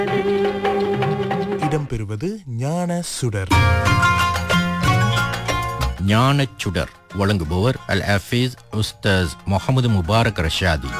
இடம்பெறுவது ஞான சுடர் ஞானச் சுடர் வழங்குபவர் அல் ஹஃபீஸ் உஸ்தாஸ் முகமது முபாரக் ரஷாதி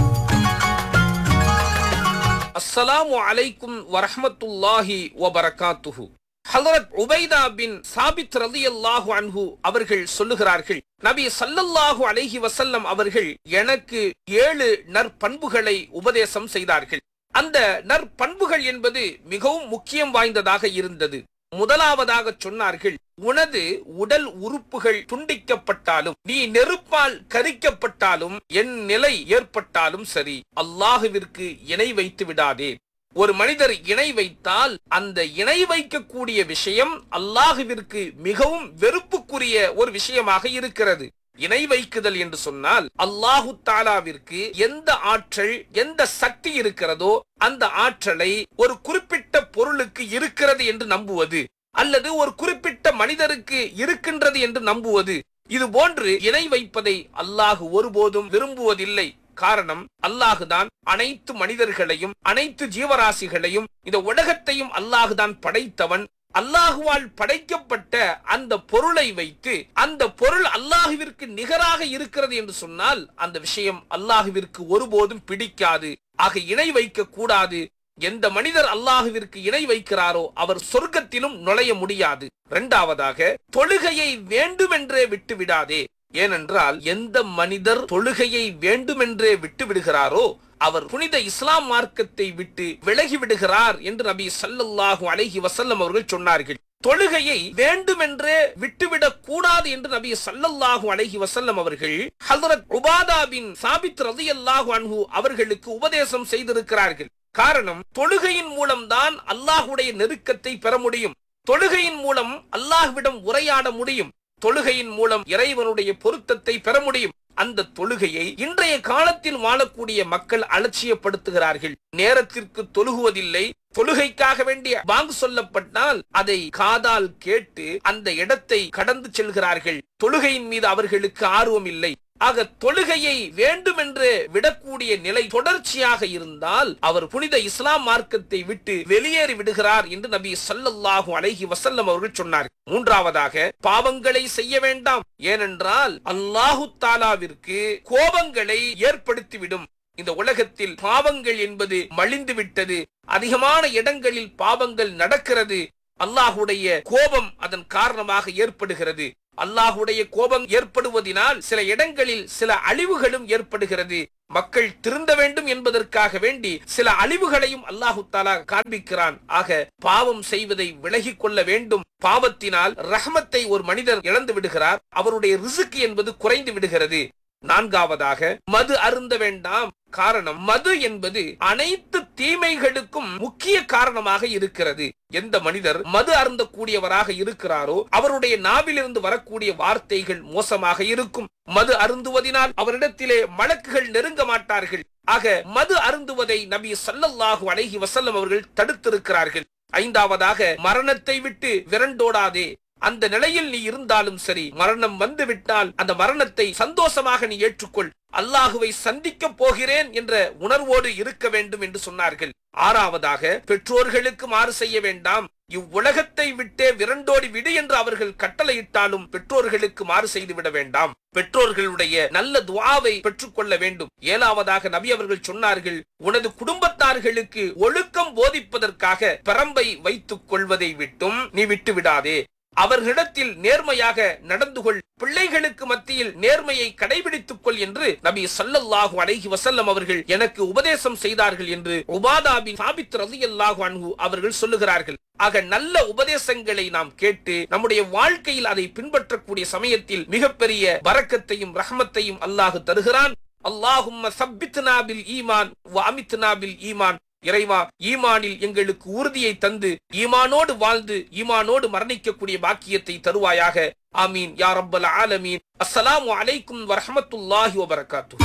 அஸ்ஸலாமு அலைக்கும் வரஹ்மத்துல்லாஹி வபரகாத்துஹு ஹலரத் உபைதா பின் சாபித் ரலியல்லாஹு அன்ஹு அவர்கள் சொல்லுகிறார்கள் நபி ஸல்லல்லாஹு அலைஹி வஸல்லம் அவர்கள் எனக்கு ஏழு நற்பண்புகளை உபதேசம் செய்தார்கள் அந்த நற்பண்புகள் என்பது மிகவும் முக்கியம் வாய்ந்ததாக இருந்தது முதலாவதாக சொன்னார்கள் உனது உடல் உறுப்புகள் துண்டிக்கப்பட்டாலும் நீ நெருப்பால் கரிக்கப்பட்டாலும் என் நிலை ஏற்பட்டாலும் சரி அல்லாஹுவிற்கு இணை வைத்து விடாதே ஒரு மனிதர் இணை வைத்தால் அந்த இணை வைக்கக்கூடிய விஷயம் அல்லாஹுவிற்கு மிகவும் வெறுப்புக்குரிய ஒரு விஷயமாக இருக்கிறது இணை வைக்குதல் என்று சொன்னால் அல்லாஹு தாலாவிற்கு எந்த ஆற்றல் எந்த சக்தி இருக்கிறதோ அந்த ஆற்றலை ஒரு குறிப்பிட்ட பொருளுக்கு இருக்கிறது என்று நம்புவது அல்லது ஒரு குறிப்பிட்ட மனிதருக்கு இருக்கின்றது என்று நம்புவது இது போன்று இணை வைப்பதை அல்லாஹு ஒருபோதும் விரும்புவதில்லை காரணம் அல்லாஹுதான் அனைத்து மனிதர்களையும் அனைத்து ஜீவராசிகளையும் இந்த உலகத்தையும் அல்லாஹுதான் படைத்தவன் அல்லாஹுவால் படைக்கப்பட்ட அந்த பொருளை வைத்து அந்த பொருள் அல்லாஹுவிற்கு நிகராக இருக்கிறது என்று சொன்னால் அந்த விஷயம் அல்லாஹுவிற்கு ஒருபோதும் பிடிக்காது ஆக இணை வைக்க கூடாது எந்த மனிதர் அல்லாஹுவிற்கு இணை வைக்கிறாரோ அவர் சொர்க்கத்திலும் நுழைய முடியாது இரண்டாவதாக தொழுகையை வேண்டுமென்றே விட்டு விடாதே ஏனென்றால் எந்த மனிதர் தொழுகையை வேண்டுமென்றே விட்டு விடுகிறாரோ அவர் புனித இஸ்லாம் மார்க்கத்தை விட்டு விலகி விடுகிறார் என்று நபி ஸல்லல்லாஹு அலைஹி வஸல்லம் அவர்கள் சொன்னார்கள் தொழுகையை வேண்டுமென்றே விட்டுவிடக் கூடாது என்று நபி ஸல்லல்லாஹு அலைஹி வஸல்லம் அவர்கள் ஹஜ்ரத் உபாதா பின் சாபித் ரலியல்லாஹு அன்ஹு அவர்களுக்கு உபதேசம் செய்திருக்கிறார்கள் காரணம் தொழுகையின் மூலம்தான் அல்லாஹுடைய நெருக்கத்தை பெற முடியும் தொழுகையின் மூலம் அல்லாஹ்விடம் உரையாட முடியும் தொழுகையின் மூலம் இறைவனுடைய பொருத்தத்தை பெற முடியும் அந்த தொழுகையை இன்றைய காலத்தில் வாழக்கூடிய மக்கள் அலட்சியப்படுத்துகிறார்கள் நேரத்திற்கு தொழுகுவதில்லை தொழுகைக்காக வேண்டிய பாங்கு சொல்லப்பட்டால் அதை காதால் கேட்டு அந்த இடத்தை கடந்து செல்கிறார்கள் தொழுகையின் மீது அவர்களுக்கு ஆர்வம் இல்லை ஆக தொழுகையை வேண்டுமென்று விடக்கூடிய நிலை தொடர்ச்சியாக இருந்தால் அவர் புனித இஸ்லாம் மார்க்கத்தை விட்டு வெளியேறி விடுகிறார் என்று நபி ஸல்லல்லாஹு அலைஹி வஸல்லம் அவர்கள் சொன்னார் மூன்றாவதாக பாவங்களை செய்ய வேண்டாம் ஏனென்றால் அல்லாஹு தாலாவிற்கு கோபங்களை ஏற்படுத்திவிடும் இந்த உலகத்தில் பாவங்கள் என்பது மலிந்து விட்டது அதிகமான இடங்களில் பாவங்கள் நடக்கிறது அல்லாஹுடைய கோபம் அதன் காரணமாக ஏற்படுகிறது அல்லாஹுடைய கோபம் ஏற்படுவதினால் சில இடங்களில் சில அழிவுகளும் ஏற்படுகிறது மக்கள் திருந்த வேண்டும் என்பதற்காக வேண்டி சில அழிவுகளையும் அல்லாஹு தாலா காண்பிக்கிறான் ஆக பாவம் செய்வதை விலகிக் கொள்ள வேண்டும் பாவத்தினால் ரஹமத்தை ஒரு மனிதர் இழந்து விடுகிறார் அவருடைய ரிசுக்கு என்பது குறைந்து விடுகிறது நான்காவதாக மது அருந்த வேண்டாம் காரணம் மது என்பது அனைத்து தீமைகளுக்கும் முக்கிய காரணமாக இருக்கிறது எந்த மனிதர் மது அருந்தக்கூடியவராக இருக்கிறாரோ அவருடைய நாவிலிருந்து வரக்கூடிய வார்த்தைகள் மோசமாக இருக்கும் மது அருந்துவதினால் அவரிடத்திலே மலக்குகள் நெருங்க மாட்டார்கள் ஆக மது அருந்துவதை நபி ஸல்லல்லாஹு அலைஹி வஸல்லம் அவர்கள் தடுத்திருக்கிறார்கள் ஐந்தாவதாக மரணத்தை விட்டு விரண்டோடாதே அந்த நிலையில் நீ இருந்தாலும் சரி மரணம் வந்து விட்டால் அந்த மரணத்தை சந்தோஷமாக நீ ஏற்றுக்கொள் அல்லாஹுவை சந்திக்க போகிறேன் என்ற உணர்வோடு இருக்க வேண்டும் என்று சொன்னார்கள் ஆறாவதாக பெற்றோர்களுக்கு மாறு செய்ய வேண்டாம் இவ்வுலகத்தை விட்டே விரண்டோடி விடு என்று அவர்கள் கட்டளையிட்டாலும் பெற்றோர்களுக்கு மாறு செய்து விட வேண்டாம் பெற்றோர்களுடைய நல்ல துவாவை பெற்றுக்கொள்ள வேண்டும் ஏழாவதாக நபி அவர்கள் சொன்னார்கள் உனது குடும்பத்தார்களுக்கு ஒழுக்கம் போதிப்பதற்காக பரம்பை வைத்துக் கொள்வதை விட்டும் நீ விட்டு விடாதே அவர்களிடத்தில் நேர்மையாக நடந்து கொள் பிள்ளைகளுக்கு மத்தியில் நேர்மையை கடைபிடித்துக் கொள் என்று நபி ஸல்லல்லாஹு அலைஹி வஸல்லம் அவர்கள் எனக்கு உபதேசம் செய்தார்கள் என்று உபாதா பின் சாபித் ரலியல்லாஹு அன்ஹு அவர்கள் சொல்லுகிறார்கள் ஆக நல்ல உபதேசங்களை நாம் கேட்டு நம்முடைய வாழ்க்கையில் அதை பின்பற்றக்கூடிய சமயத்தில் மிகப்பெரிய வரக்கத்தையும் ரஹமத்தையும் அல்லாஹு தருகிறான் அல்லாஹும்ம சப்பித்னா பில் ஈமான் வ அமித்னா பில் ஈமான் இறைவா ஈமானில் எங்களுக்கு உறுதியை தந்து ஈமானோடு வாழ்ந்து ஈமானோடு மரணிக்கக்கூடிய பாக்கியத்தை தருவாயாக ஆமீன் யா ரப்பல் ஆலமீன் அஸ்ஸலாமு அலைக்கும் வரஹமத்துல்லாஹி வபரகாத்து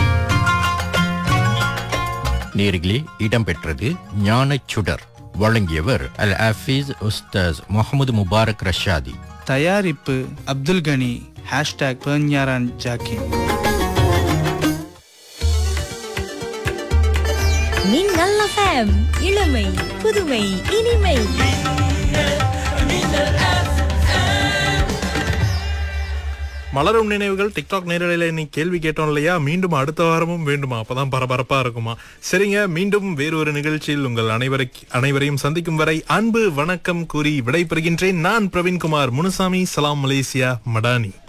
நேர்களே இடம்பெற்றது ஞானச் சுடர் வழங்கியவர் அல் ஹஃபீஸ் உஸ்தாஸ் முகமது முபாரக் ரஷாதி தயாரிப்பு அப்துல் கனி ஹேஷ்டாக் பெர்ஞாரான் ஜாக்கின் மின்னல் எஃப்எம் இளமை புதுமை இனிமை மலரும் நினைவுகள் டிக்டாக் நேரலையில இன்னைக்கு கேள்வி கேட்டோம் இல்லையா மீண்டும் அடுத்த வாரமும் வேண்டுமா அப்பதான் பரபரப்பா இருக்குமா சரிங்க மீண்டும் வேறொரு நிகழ்ச்சியில் உங்கள் அனைவரை அனைவரையும் சந்திக்கும் வரை அன்பு வணக்கம் கூறி விடைபெறுகின்றேன் நான் பிரவீன்குமார் முனுசாமி சலாம் மலேசியா மடானி